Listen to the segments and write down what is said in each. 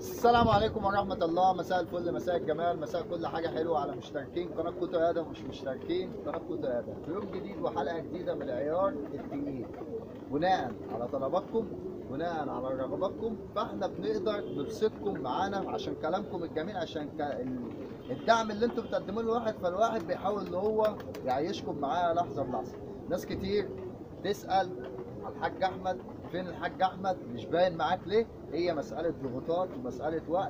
السلام عليكم ورحمة الله مساء الفل مساء الجمال مساء كل حاجة حلوة على مشتركين قناة كوتو آدم ومش مشتركين قناة كوتو آدم في يوم جديد وحلقة جديدة من العيار التقيل بناء على طلباتكم بناء على رغباتكم فاحنا بنقدر نبسطكم معانا عشان كلامكم الجميل عشان ك... ال- الدعم اللي انتم بتقدموه للواحد فالواحد بيحاول ان هو يعيشكم معاه لحظة بلحظة ناس كتير تسأل على الحاج احمد فين الحاج احمد مش باين معاك ليه هي مساله ضغوطات ومساله وقت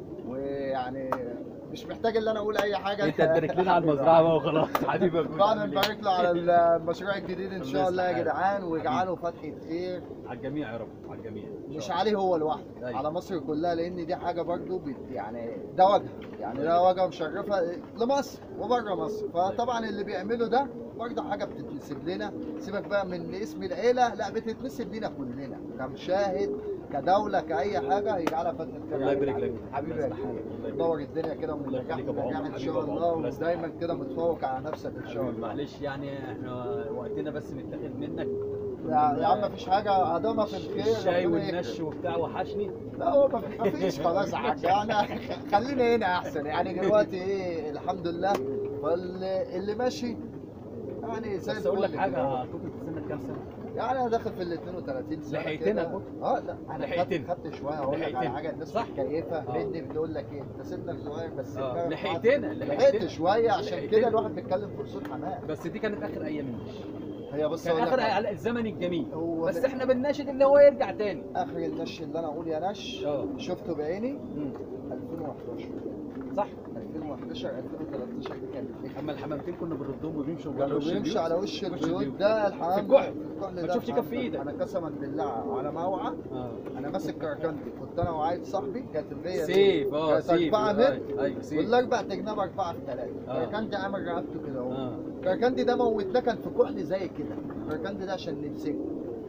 ويعني مش محتاج ان انا اقول اي حاجه انت تبارك لنا على المزرعه بقى وخلاص حبيبي طبعا نبارك له على المشروع الجديد ان شاء الله يا جدعان واجعله فتحه خير على الجميع يا رب على الجميع مش عليه هو لوحده أيوة. على مصر كلها لان دي حاجه برضو بت يعني ده وجه يعني ده وجه مشرفه لمصر وبره مصر فطبعا اللي بيعمله ده برضه حاجه بتتنسب لنا سيبك بقى من اسم العيله لا بتتنسب لنا كلنا كمشاهد كدوله كاي حاجه يجعلها فتحه خير الله يبارك لك حبيبي يا كبير نور الدنيا كده الله ونرجعك يخليك يا أبو نرجعك عمر، ان حبيبي شاء يا أبو الله عمر. ودايما كده متفوق على نفسك ان شاء الله معلش يعني احنا وقتنا بس متاخد منك يا يا عم مفيش حاجه عدمها في الخير الشاي ربنا يكرم. والنش وبتاع وحشني لا هو ما ما فيش خلاص يا حاج انا خلينا هنا احسن يعني دلوقتي ايه الحمد لله فاللي اللي ماشي يعني زي بس اقول لك الفل حاجه كده. كنت في سنك كام سنه؟ يعني انا داخل في ال 32 سنه لحقتنا كده. كنت. اه لا انا لحقتنا. خدت, خدت شويه هقول لك على لحقتنا. حاجه الناس صح. متكيفه آه. مني بتقول لك ايه انت سنك صغير بس آه. دماغك لحقتنا معاك. لحقتنا لحقت شويه عشان لحقتنا. كده الواحد بيتكلم في اصول حماه بس دي كانت اخر ايام النش هي بص كان أقول لك اخر على- على الزمن الجميل هو بس ده- احنا بنناشد اللي هو يرجع تاني اخر النش اللي انا اقول يا نش اه شفته بعيني مم. 2011 صح 2011 2013 دي كانت إيه؟ اما الحمامتين كنا بنردهم وبيمشوا على كانوا وش بيمشي البيوت. على وش وش البيوت البيوت. ده الحمام في الكحل. الكحل ما ده تشوفش الحمام كف ده. إيدك. انا قسما بالله على موعى اه انا ماسك كركندي كنت انا وعايد صاحبي كانت الفيه دي سيف اه كانت سيف 4 متر ايوه أيوة، سيف والاربع تجناب 4 في 3 آه. كركندي عامل رقبته كده اهو اه كركندي ده موتناه كان في كحل زي كده كركندي ده عشان نمسكه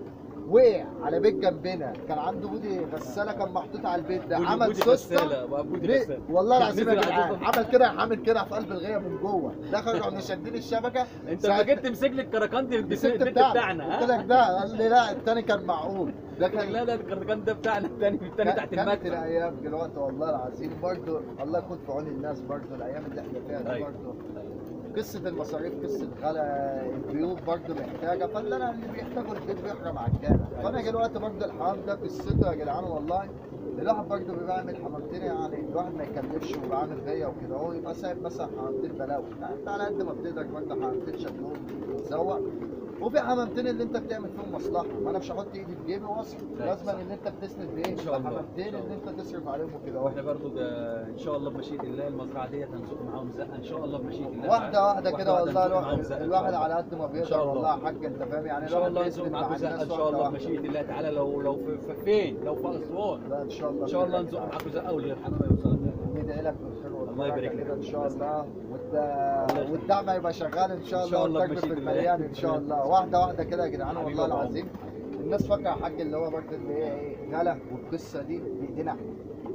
وقع على بيت جنبنا كان عنده بودي غساله كان محطوط على البيت ده بودي- عمل بودي سوسته غسالة، بودي ليه؟ غسالة. والله العظيم يا نزل على جدعان الجزر. عمل كده عامل كده في قلب الغيه من جوه دخل رحنا شادين الشبكه انت لما جيت تمسك لي الكركندي مسكت البيت بتاعنا بتاعنا قلت ها لك ده قال لي لا التاني كان معقول ده قلت لك كان لا لا الكركندي ده بتاعنا التاني التاني تحت كانت المكتب الايام دلوقتي والله العظيم برضه الله يكون في عون الناس برضه الايام اللي احنا فيها دي أيوة. برضه قصه المصاريف قصه غلا البيوت برضه محتاجه فاللي انا اللي بيحتاجه البيت بيحرم على الجامع فانا دلوقتي برضه الحمام ده قصته يا جدعان والله الواحد برضه بيبقى عامل حمامتين يعني الواحد ما يكلفش ويبقى عامل غيه وكده هو يبقى سايب مثلا حمامتين بلاوي يعني انت على قد ما بتقدر برضه حمامتين شكلهم يتسوق وفي حمامتين اللي انت بتعمل فيهم مصلحه ما انا مش هحط ايدي في جيبي واصرف لا، لازم صح. ان انت بتسند بايه إن شاء الله. حمامتين إن شاء اللي الله. انت تصرف عليهم وكده اهو واحنا برضو ده ان شاء الله بمشيئه الله المزرعه ديت هنزق معاهم زقه ان شاء الله بمشيئه الله واحده واحده كده والله هنزق الواحد, معاهم زقة إن شاء الواحد الله. على قد ما بيقدر شاء الله. والله يا حاج انت فاهم يعني ان شاء الله الواحد نزق بيسند مع معاكم زقه الناس ان شاء واحدة الله واحدة. بمشيئه الله تعالى لو لو في في- فين لو في اسوان لا ان شاء الله ان شاء الله خير. نزق معاكم زقه والحمامه يوصل ندعي لك بالخير والبركة الله يبارك لك. كده ان شاء الله والد- يخليك. والدعم هيبقى شغال ان شاء إن شاء الله الله والتاجر في بمشيئة الله. المليان ان شاء الله واحده واحده كده يا جدعان حبيبي والله أبو عمر. العظيم الناس فاكره يا حاج اللي هو برضه اللي هي ايه غلا والقصه دي بايدينا احنا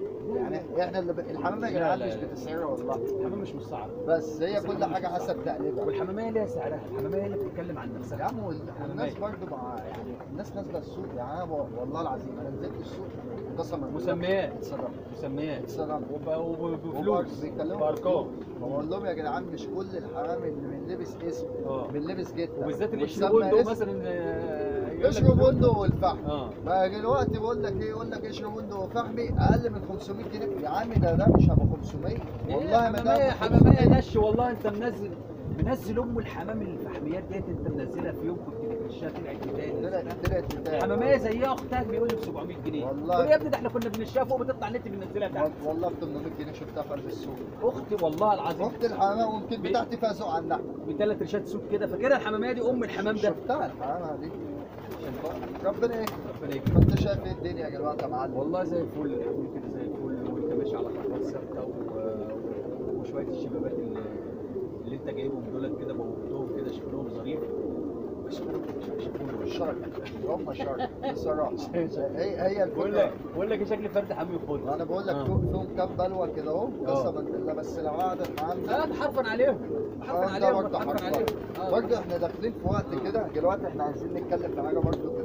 يعني احنا اللي ب... الحمامه يا لا، جدعان لا، مش لا. بتسعرها والله الحمام مش مستعرض بس هي بس كل الحمامة حاجه مش حسب مستعرض. تقليبها والحماميه ليها سعرها الحماميه اللي بتتكلم عن يا نفسها عم وال- والناس برضه مع يعني الناس نازله السوق يعني انا ب- والله العظيم انا نزلت السوق قسما بالله مسميات اتصدمت مسميات اتصدمت وب- وب- وبرضه وبفلوس بيتكلموا بارقام بقول لهم يا جدعان مش كل الحمام اللي من لبس اسم اه من لبس جدا وبالذات القشر وتسمى بندق اسم. مثلا آه، يقول لك- قشر بندق والفحم اه بقى دلوقتي بقول لك ايه يقول لك قشر بندق وفحمي اقل من 500 جنيه يا عم ده ده مش هيبقى 500 والله ما ده حمامية هيبقى حمامية 500. نش والله انت منزل منزل ام الحمام الفحميات ديت انت منزلها في يوم كنت بتمشيها طلعت تاني طلعت طلعت بتاع. حمامية زيها اختها بيقول لي ب 700 جنيه والله. قلت له يا ابني ده احنا كنا بنمشيها فوق بتطلع النت بننزلها تحت وال- والله ب 800 جنيه شفتها في قلب السوق اختي والله العظيم رحت الحمامه ويمكن بي- بتاعتي فيها ذوق على اللحم بثلاث ريشات سوق كده فاكرها الحمامية دي ام الحمام ده شفتها الحمامه دي ربنا ايه ربنا يكرمك. ما انت شايف ايه الدنيا يا جماعه يا معلم والله زي الفل الحمد كده زي الفل وانت ماشي على خطوات ثابته و- وشويه الشبابات اللي, اللي انت جايبهم دولت كده بوقتهم كده شكلهم ظريف بشكرهم بشكرهم الشرق هم شرق بصراحه هي هي بقول الفكره لك بقول لك يا شكل فرد حميد خد انا بقول لك آه. فيهم فيهم كام بلوه كده اهو آه. قسما بالله بس لو قعد الحمام ده لا تحرفن عليهم تحرفن ده عليهم برضه تحرفن حرفان. عليهم آه. برضه احنا داخلين في وقت آه. كده دلوقتي احنا عايزين نتكلم في حاجه برضه كده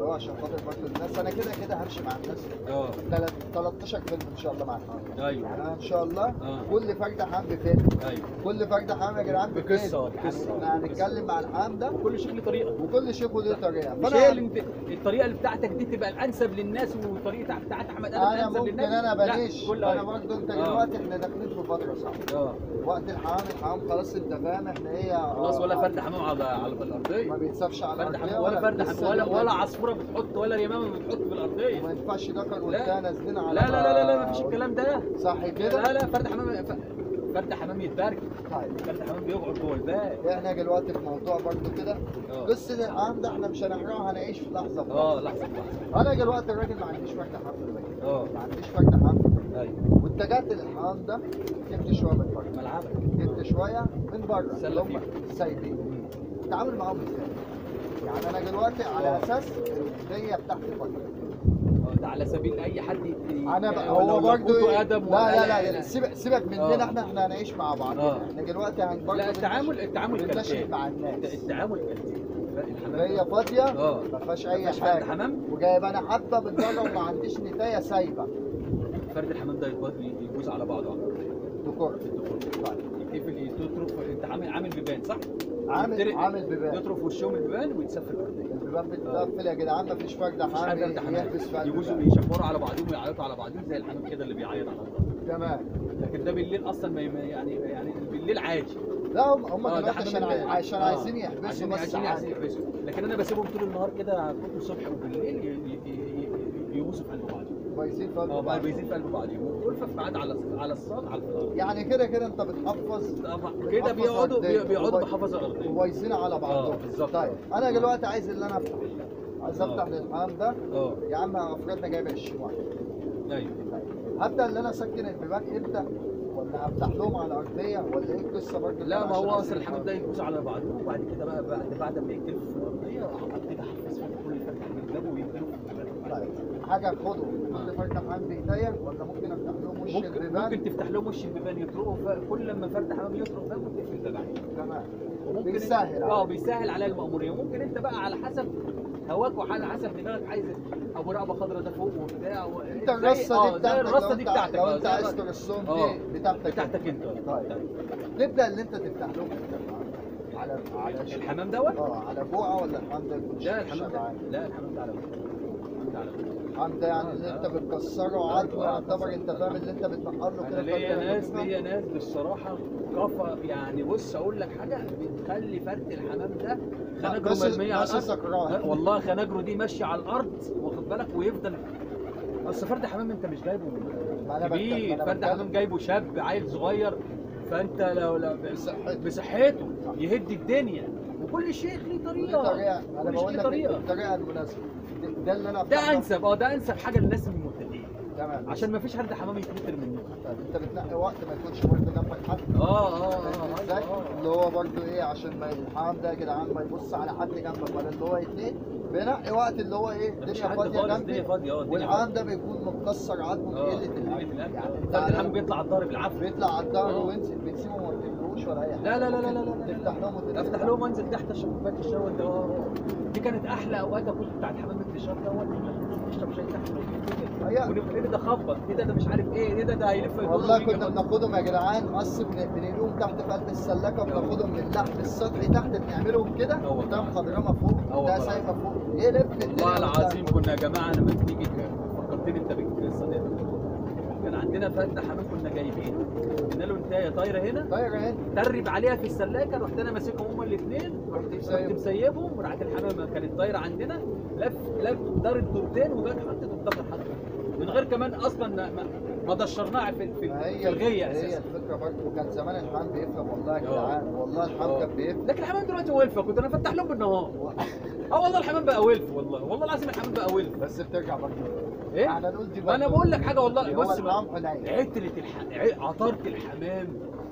هو عشان خاطر برضه الناس انا كده كده همشي مع الناس اه تلات- 13 فيلم ان شاء الله مع الحمام ايوه انا ان شاء الله اه. كل فرد حمام بفيلم ايوه كل فرد حمام يا جدعان بفيلم بقصة، بقصة. يعني احنا هنتكلم مع الحمام ده وكل شيء له طريقه وكل شيخ له طريقه مش هي اللي انت الطريقه اللي بتاعتك دي تبقى الانسب للناس والطريقه بتاعت احمد ادم انا الانسب ممكن للناس انا لا، بليش كل انا أيوة. برضه انت آه. دلوقتي احنا داخلين في فتره صعبه اه وقت الحمام الحمام خلاص انت فاهم احنا ايه خلاص ولا آه، فرد حمام على على الارضيه ما بيتسابش على فرد الأرضية حمام ولا فرد لسه حمام ولا دلوقتي. ولا عصفوره بتحط ولا يمامه بتحط في الارضيه وما ينفعش ذكر لا. وانثى نازلين على لا لا لا لا, لا مفيش الكلام ده صح كده؟ لا لا فرد حمام ف- فرد حمام يتبارك طيب فرد حمام بيقعد جوه الباب احنا دلوقتي في موضوع برضه كده اه قصه الحمام ده احنا مش هنحرقها هنعيش في لحظه في اه لحظه لحظه لحظه انا دلوقتي الراجل ما عنديش فرد حمام في البيت اه ما عنديش فرد حمام في البيت ايوه واتجهت للحمام ده جبت شويه من بره ملعبك جبت شويه من بره سلة اللي هم فيهم. سايبين مم. التعامل معاهم ازاي؟ يعني انا دلوقتي على اه. اساس الهديه بتاعتي فتره اه ده على سبيل اي حد ي- انا بقى لو- هو لو برضه كنتوا إيه؟ ادم لا ولا- لا لا, لا سيبك سيبك مننا اه. احنا احنا هنعيش مع بعض اه. احنا دلوقتي هن برضه لا التعامل التعامل بننشئ كالتالي مع الناس التعامل كالتالي الحمام هي فاضيه اه ما فيهاش ما اي فيهاش حاجه فرد حمام وجايب انا حبه من بره وما عنديش نتايه سايبه فرد الحمام ده يتبط- يبوظ على بعضه ديكور طيب يقفل تطرف انت عامل عامل بيبان صح؟ عامل يترق- عامل بيبان يطرف وشهم البيبان ويتسفل الارضيه البيبان بتتقفل يا جدعان ما فيش فرد مفيش حاجه حامل فرد حمام يحبس في قلب يبوظوا البيبان. يشفروا على بعضهم ويعيطوا على بعضهم زي الحمام كده اللي بيعيط على الارض تمام لكن ده بالليل اصلا ما ما- يعني يعني بالليل عادي لا هم هم اه ده دلوقتي حمام عشان الليل. عاي- عشان آه. عايزين يحبسوا عشان بس عايزين عادي. يحبسوا لكن انا بسيبهم طول النهار كده كل الصبح وبالليل ي- ي- ي- ي- يبوظوا في قلب بعضهم كويسين في قلب اه بقى بعض. بيزيد في قلب بعضهم والفه في ميعاد على على الصاد على الفطار يعني كده كده انت بتحفظ طبعا كده بتحفظ بيقعدوا أرضية. بي- بيقعدوا وبي- بحفظ الارضيه كويسين على بعضهم اه، بالظبط. طيب انا دلوقتي عايز اللي انا افتح عايز اه. افتح للحمام ده اه يا عم افرضنا جايب 20 واحد ايوه طيب هبدا اللي انا اسكن البيبان امتى ولا هفتح لهم على ارضيه ولا ايه القصه برضه لا ما هو عشان اصل أسكن الحمام ده يبوظ على بعضه وبعد كده بقى بعد بعد ما يتلف في الارضيه ابتدي احفظ فيه كل فرد من الباب وينزلوا في الباب. طيب حاجه خده اه. كل فرد حمام بايديا ولا ممكن افتح لهم وش ممكن البيبان ممكن تفتح لهم وش البيبان يطرقوا ف- كل لما فرد حمام يطرق باب وتقفل الباب عليه تمام وممكن بيسهل اه عليك. بيسهل على المأمورية ممكن انت بقى على حسب هواك وعلى حسب دماغك عايز ابو رقبه خضراء ده فوق وبتاع و... انت زي- الرصه اه، دي زي بتاعتك الرصه لو دي انت- بتاعتك لو اه، انت زي عايز الرصة- ترسهم اه، دي بتاعتك بتاعتك انت طيب تبدا اللي انت تفتح لهم على على ش- الحمام دوت اه على بوعه ولا الحمام ده يكون لا الحمام ده شغال؟ لا الحمام ده على وجهه. الحمام ده على وجهه. الحمام ده يعني اللي اه. انت بتكسره عضو اه. يعتبر انت فاهم اللي انت بتنقر له انا كده ليا فترة ناس خفيفة. ليا ناس بالصراحه كفى يعني بص اقول لك حاجه بتخلي فرد الحمام ده خناجره بس- مرميه على بس الارض سكران. ها، والله خناجره دي ماشيه على الارض واخد بالك ويفضل اصل فرد حمام انت مش جايبه ما أنا بتكلم- ما كبير أنا فرد بتكلم. حمام جايبه شاب عيل صغير فانت لو لو بصحته. بصحته يهد الدنيا وكل شيء ليه ودي طريقه طريقه انا كل شيء بقول ليه لك طريقه الطريقه المناسبه ده- ده اللي انا ده أفهمه. انسب اه ده انسب حاجه للناس المبتدئين تمام عشان ما فيش حد حمام يتكتر منه طيب انت بتنقي وقت ما يكونش برضه جنبك حد اه اه فاهم اه ازاي؟ آه. اللي هو برضه ايه عشان ما الحمام ده يا جدعان ما يبص على حد جنبك ولا اللي هو اتنين بنقي وقت اللي هو ايه مفيش الدنيا حد فاضيه خالص، جنبي الدنيا فاضية، اه، الدنيا والحمام ده بيكون متكسر عظمه من اه قله الاكل الأكل. يعني انت فرد الحمام على- بيطلع على الظهر بالعافيه بيطلع على الظهر اه. وينزل بتسيبه ما بتاكلوش ولا اي حاجه لا لا لا لا لا لا ممكن لا. تفتح لهم وتنزل افتح لهم وانزل تحت اشرب كوبايه الشاي وانت دي كانت احلى اوقات اكل بتاعت حمام الفشار دوت تشرب شاي تحت أيوة. ونبقى ايه ده خبط ايه ده ده مش عارف ايه ايه ده ده هيلف يدور والله ويجي كنا ياخد- بناخدهم يا جدعان قص بن- بنقلهم تحت في قلب السلاكه وبناخدهم من اللحم السطحي تحت بنعملهم كده اه والله. قدام خضرمه فوق اه والله ده سايبه فوق يلف الدنيا والله قدام. العظيم كنا يا جماعه لما تيجي فكرتني انت بالقصه دي كان عندنا فرد حمام كنا جايبينه قلنا له انت يا طايره هنا طايره هنا ترب عليها في السلاكه رحت انا ماسكهم هما الاثنين رحت مسيب. رحت مسيبهم وراحت الحمامه كانت طايره عندنا لف لف دار الدورتين وجت حطت الطاقه حطت من غير كمان اصلا ما, ما- ما دشرناها في, في, ما في هي الغيه هي اساسا الفكره برضه كان زمان الحمام بيفهم والله يا اه. جدعان والله الحمام اه. كان بيفهم لكن الحمام دلوقتي ولفه كنت انا فتح لهم بالنهار اه والله الحمام بقى ولف والله والله العظيم الحمام بقى ولف بس بترجع برضه ايه احنا نقول دي ما انا برضه. بقول لك حاجه والله هو بص الحمام حنين عترة الح... ع- عطارة الحمام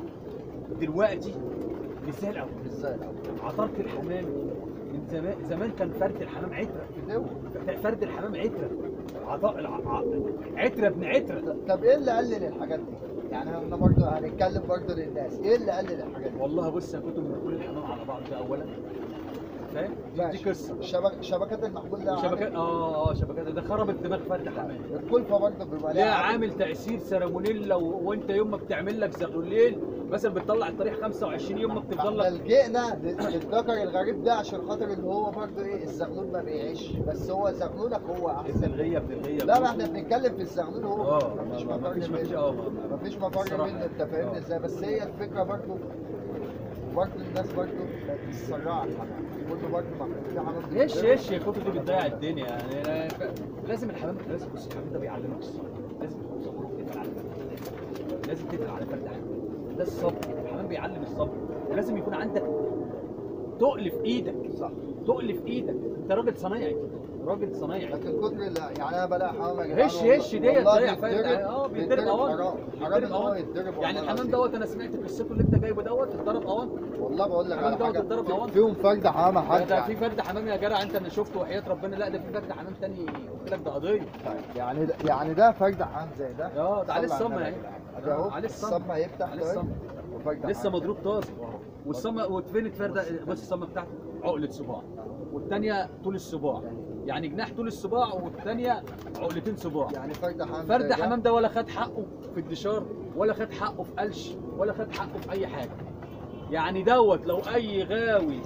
دلوقتي مش زي الاول ازاي عطارة الحمام من زمان زمان كان فرد الحمام عترة بدو. فرد الحمام عترة عطاء الع... ع- عترة ابن عترة طب ايه اللي قلل الحاجات دي؟ يعني احنا برضه هنتكلم برضه للناس ايه اللي قلل الحاجات دي؟ والله بص يا كتب من كل الحمام على بعض ده اولا فاهم دي, دي ماشي. قصه شبك شبكات المحمول ده شبكات اه اه شبكات ده خرب الدماغ فرد حمام عامل- الكلفه برضه بيبقى ليها ليها عامل تاثير سالمونيلا و... وانت يوم ما بتعمل لك زغلولين مثلا بتطلع الطريق 25 يوم ما بتفضل احنا لك لجئنا للذكر الغريب ده عشان خاطر اللي هو برضه ايه الزغلول ما بيعيش بس هو زغلولك هو احسن بتلغيه بتلغيه لا ما احنا بنتكلم في الزغلول هو اه مفيش ما- ما مفر فيش ما فيش منه اه ما- ما- مفيش مفر الصراحة منه انت فاهمني اه. ازاي بس هي الفكره برضه برضه الناس برضه بقت تسرع على الحمام كله برضه محمول في حمام ايش بيتضرب. ايش الكتب دي بتضيع الدنيا يعني أنا ف- لازم الحمام لازم بص الحمام ده بيعلمك الصبر لازم تكون صبور وتتقل على فرد لازم تتقل على فرد حمام ده الصبر الحمام بيعلم الصبر ولازم يكون عندك تقل في ايدك صح تقل في ايدك انت راجل صنايعي راجل صنايعي لكن كتر لا يعني انا بلاقي حمام يا جدعان هش والله- هش ديت والله ضيع فرد بيتضرب- اه بيتضرب اوان حرام حرام بيتضرب ان هو اوان يتضرب يعني والله الحمام العظيم. دوت انا سمعت قصته اللي انت جايبه دوت اتضرب اوان والله بقول لك الحمام على دوت حاجه اتضرب أوان. فيهم فرد حمام ده, ده حاجه في فرد حمام يا جدع انت اللي شفته وحياه ربنا لا ده في فرد حمام تاني قلت لك ده قضيه يعني ده يعني ده فرد حمام زي ده اه ده عليه صلى على الصمة النبي اهي. يا جدعان. ادي اهو عليه الصمة. الصمة هيفتح عليه ده الصمة. وفرد لسه حمام. مضروب طازه والصمة وفين الفرده بص الصمة بتاعته عقلة صباع والثانيه طول الصباع يعني جناح طول الصباع والثانيه عقلتين صباع يعني فرد حمام فرد زي ده. حمام ده ولا خد حقه في الدشار ولا خد حقه في قلش ولا خد حقه في اي حاجه يعني دوت لو اي غاوي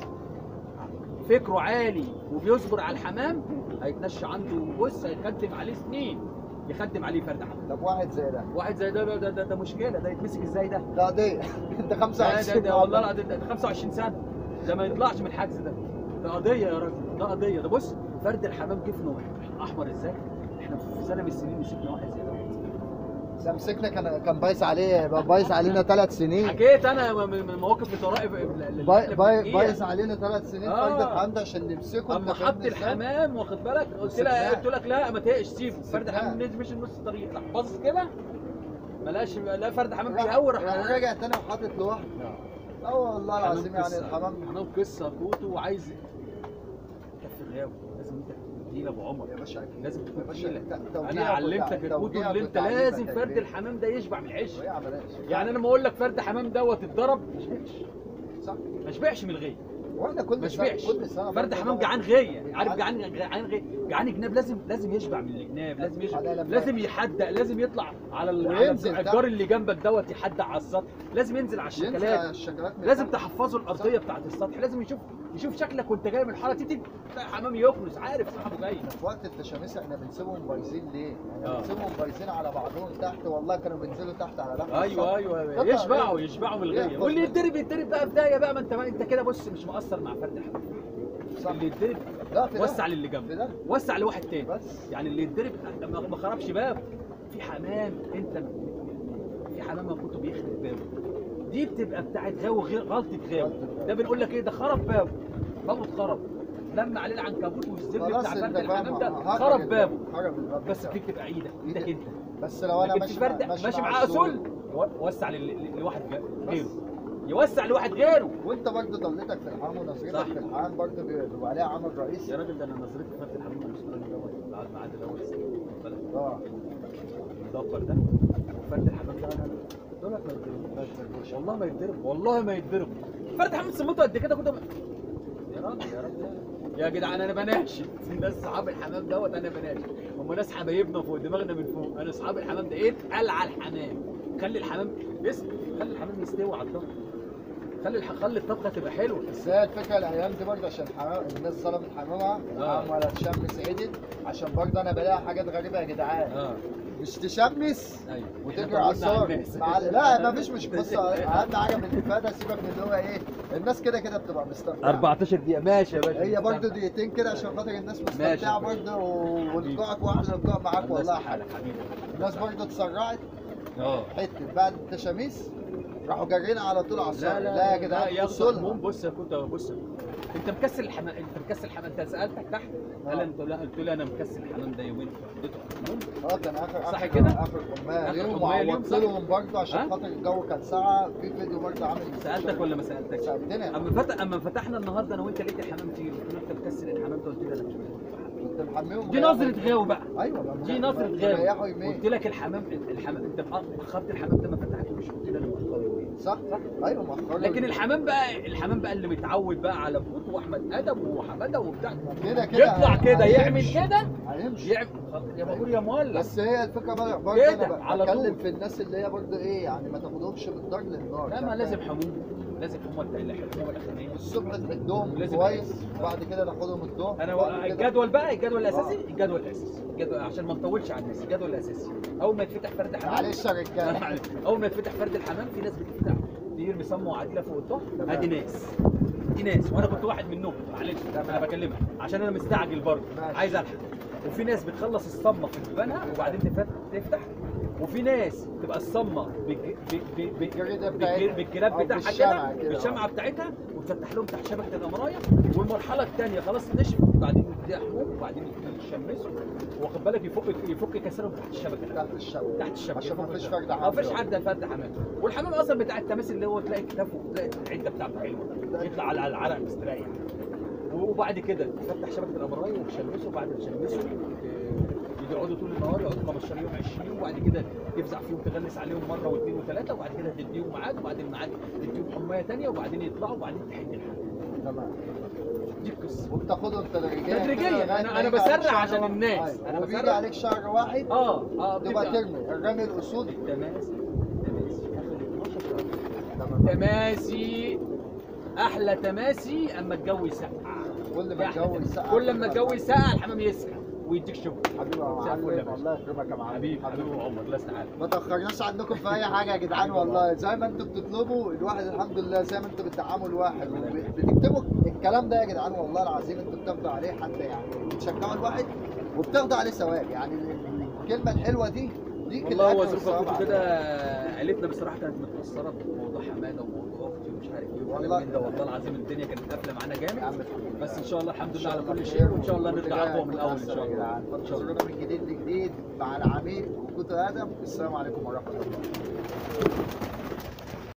فكره عالي وبيصبر على الحمام هيتنشى عنده بص هيخدم عليه سنين يخدم عليه فرد حمام طب واحد زي ده واحد زي ده ده, ده, ده مشكله ده يتمسك ازاي ده ده قضية انت ده, 25 ده, ده والله لا ده, ده 25 سنه ده ما يطلعش من الحجز ده ده قضيه يا راجل ده قضيه ده بص فرد الحمام جفنه احمر ازاي احنا في سنه من السنين مسكنا واحد زي ده مسكنا كان كان بايظ عليه بايظ علينا ثلاث سنين حكيت انا من من مواقف الطرائف اللي باي- احنا باي- بنحكيها. بايظ علينا ثلاث سنين آه. فرد الحمام ده عشان نمسكه اما انت حط فاهمني ازاي؟ الحمام واخد بالك قلت سبناه. لها قلت لك لا ما تقش سيبه فرد سبناه. حمام نزل مش نص الطريق راح باصص كده ملاش لا فرد حمام راح- بيهور راح راح رجع تاني وحاطط لوحده اه والله العظيم يعني قصة. الحمام حمام قصه كوتو وعايز كف الغاوي لازم انت تكون تقيل ابو عمر يا باشا أكيد. لازم يا تكون باشا تقيل ت- توجيهك انا علمتك وتع- يا كوتو توجيهك اللي انت وتعليمك لازم يا فرد كبير. الحمام ده يشبع من العيش ويا بلاش يعني انا ما اقول لك فرد حمام دوت اتضرب ما شبعش صح ما شبعش من الغيه واحنا كل ما سنه شبعش كل سنه فرد برضه حمام بقى- جعان غيه عارف جعان. جعان جعان غيه جعان جناب لازم لازم يشبع من الجناب لازم يشبع على لما- لازم يحدق لازم يطلع على ال- على وينزل تحت. الجار اللي جنبك دوت يحدق على السطح لازم ينزل على ينزل على الشكلات الشكلات من لازم تحت. تحفظه الارضيه بتاعت السطح لازم يشوف يشوف شكلك وانت جاي من الحاره تيجي تلاقي حمام يكنس عارف صاحبه جاي في وقت التشاميس احنا بنسيبهم بايظين ليه؟ يعني آه. بنسيبهم بايظين على بعضهم تحت والله كانوا بينزلوا تحت على لحم ايوه السطح. ايوه قطع يشبعوا إيه؟ يشبعوا من إيه الغيه يحفظ واللي بس. يتدرب يتدرب بقى بدايه بقى ما انت ما انت كده بص مش مقصر مع فرد الحمام صح. اللي يتدرب لا في ده. وسع للي في جنبه ده وسع لواحد تاني بس يعني اللي يتضرب ما ما خربش بابه في حمام انت في حمام ما كنت بيخرب بابه دي بتبقى بتاعت غاوي غير غلطه غاوي ده بنقول لك ايه ده خرب بابه بابه اتخرب لما عليه العنكبوت والزبد خلاص بتاع انت فرد الحمام ده فاهم هرب خرب الباب. بابه هرب الباب بس بتاعه. دي بتبقى ايدك ايدك انت بس لو انا لكن ماشي في مع- فرد ماشي مع معاه السوق، اصول يوسع لل- لواحد غيره يوسع لواحد غيره وانت برضه ضلتك في الحمام ونظرتك صح. في الحمام برضه بيبقى عليها عامل يا رئيسي راجل ده انا نظرتي فرد الحمام مش راجل دوت بعد ما عدى الاول سنه واخد بالك؟ اه المدبر ده وفرد الحمام ده لا لا دولت ما يتضربوش والله ما يتضرب والله ما يتضرب فرد حمام سمته قد كده كنت يا راجل يا راجل يا جدعان انا بناشد الناس صحاب الحمام دوت انا بناشد هم ناس حبايبنا فوق دماغنا من فوق انا اصحاب الحمام ده ايه اتقل على الحمام خلي الحمام اسم خلي الحمام يستوي على الطبخ خلي الح... خلي الطبخه تبقى حلوه بس هي الفكره الايام دي برضه عشان الحمام الناس ظلمت حمامها الحمام ولا تشمس عدل عشان برضه انا بلاقي حاجات غريبه يا جدعان اه مش تشمس ايوه وتجري على الصور مع لا مفيش مش بص اهم حاجه من الافاده سيبك من اللي هو ايه الناس كده كده بتبقى مستمتعه 14 دقيقه ماشي يا باشا هي برضه دقيقتين كده عشان خاطر الناس ماشي. مستمتعه برضه ولقائك واحلى لقاء معاك والله يا حبيبي حبيبي الناس برضه اتسرعت اه حته بعد التشاميس راحوا جارين على طول على الصور لا لا لا يا لا جدعان يا بصوا المهم لنا بص يا كنت بص انت مكسل الحمام انت مكسل الحمام انت سالتك تحت قال انت لا قلت له انا مكسل الحمام ده يومين اديته المهم اه كان اخر صح آخر- كده؟ اخر آخر حمال يوم حمال يوم، وعوضت صح؟ لهم برضه عشان ها؟ خاطر الجو كان ساعه في فيديو برضه عامل سالتك ولا ما سالتكش؟ سالتني اما فتح اما فتحنا النهارده انا وانت لقيت الحمام كتير قلت له انت مكسل الحمام ده قلت لي انا مش مكسل كنت محميهم دي مريحوا نظره يمين. غاوي بقى ايوه ما- دي ما- نظره مريحوا غاوي يمين قلت لك الحمام الحمام انت خط الحمام ده ما فتحتوش قلت لي انا مأخره يومين صح ايوه ما أخرجوا لكن يمين. الحمام بقى الحمام بقى اللي متعود بقى على بوت واحمد ادم وحماده وبتاع كده كده يطلع كده يعمل هيمشي. كده هيمشي يعمل يا بقول يا مولع بس هي الفكره بقى برضه كده، انا على بتكلم طول. في الناس اللي هي برضه ايه يعني ما تاخدهمش بالدار للنار لا ما يعني لازم حموم لازم حموم اللي الحموم الاخرانيه الصبح تحدهم لازم كويس وبعد كده ناخدهم الظهر انا وبعد و- كده- الجدول بقى الجدول الاساسي الجدول الاساسي الجدول عشان ما نطولش على الناس الجدول الاساسي اول ما يتفتح فرد حمام معلش يا رجاله معلش. اول ما يتفتح فرد الحمام في ناس بتفتح تيجي مسمى وعديله فوق الظهر تمام. ادي ناس دي ناس وانا كنت واحد منهم معلش انا بكلمك عشان انا مستعجل برضه ماشي. عايز الحق وفي ناس بتخلص الصمه في بيبانها وبعدين تفت- تفتح وفي ناس تبقى الصمه بالج- ب- ب- ب- بالجريدة بالج- بتاعتها. بالجراب أو بتاعها بالشمعة كده كده. بالشمعه بتاعتها وتفتح لهم تحت شبكه الامرايه والمرحله الثانيه خلاص تنشف بعدين يبتدي حموم وبعدين يشمسوا واخد بالك يفك يفك كسرهم تحت الشبكه تحت الشبكه تحت الشبكه عشان ما فيش فرد ما فيش حمام. حد فتح حمام والحمام اصلا بتاع التماس اللي هو تلاقي كتافه تلاقي العده بتاعته حلوه يطلع على العرق مستريح وبعد كده تفتح شبكه الامراي وتشمسه وبعد ما تشمسه آه، يقعدوا طول النهار يقعدوا 15 يوم 20 وبعد كده تفزع فيهم تغلس عليهم مره واثنين وثلاثه وبعد كده تديهم ميعاد وبعدين الميعاد تديهم حمايه ثانيه وبعدين يطلعوا وبعدين تحد الحمام تمام دي القصه وبتاخدهم تدريجيا تدريجيا. كده لغاية أنا- ما أنا يجي بسرع عليك شهر عشان واحد. الناس. أيوة. أنا وبيجي بسرع. عليك شهر واحد اه اه تبقى بتبقى- ترمي الرمي الاسود التماسي التماسي اخر 12 شهر تمام تماسي احلى تماسي اما الجو يسقع كل ما ده أحلى الجو تماسي. يسقع كل ما الجو يسقع الحمام يسقع ويديك شغل حبيبي يا زي الفل يا معلم باشا. الله يكرمك يا معلم حبيبي حبيبي عمر الله يستعان ما تاخرناش عنكم في اي حاجه يا جدعان والله زي ما انتوا بتطلبوا الواحد الحمد لله زي ما انتوا بتدعموا الواحد وب- بتكتبوا الكلام ده يا جدعان والله العظيم انتوا بتاخدوا عليه حتى يعني بتشجعوا الواحد وبتاخدوا عليه ثواب يعني الكلمه الحلوه دي ليك والله هو الأجر ظروف والثواب اخوته عليها. كده عيلتنا بصراحه كانت متاثره بموضوع حماده وموضوع اختي ومش عارف ايه والله والله من ده والله العظيم الدنيا كانت قافله معانا يا عم جامد الحمد لله. بس ان شاء الله الحمد إن لله شاء على الله كل خير شيء وان شاء الله واللي نرجع جاي اقوى من الاول ان هيكون شاء أحسن يا الله جدعان. ان شاء الله فانتظرونا من جديد لجديد مع العميد وكوتو ادم السلام عليكم ورحمه الله